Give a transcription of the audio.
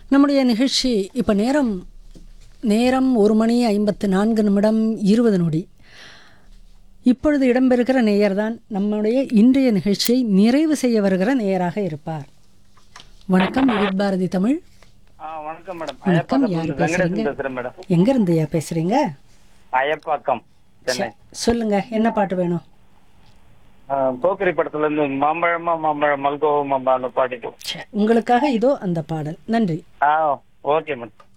நம்முடைய நிகழ்ச்சி இப்போ நேரம் நேரம் ஒரு மணி ஐம்பத்து நான்கு நிமிடம் இருபது நொடி இப்பொழுது இடம்பெறுகிற நேயர் தான் நம்முடைய இன்றைய நிகழ்ச்சியை நிறைவு செய்ய வருகிற நேயராக இருப்பார் வணக்கம் விவித் பாரதி தமிழ் ஆ வணக்கம் மேடம் வணக்கம், அயப்பாக்கம் யாரு வெங்கடேசன் பேசுறீங்க? பேசுறேன் மேடம் எங்க இருந்துயா பேசுறீங்க அயப்பாக்கம் சென்னை சொல்லுங்க என்ன பாட்டு வேணும் ஆ, போக்கிரி படத்துல இருந்து மாம்பழமா மாம்பழம் மல்கோவா மாம்பழம் பாடிட்டு ச்சே, உங்களுக்காக இதோ அந்த பாடல் நன்றி ஆ ஓகே மேடம்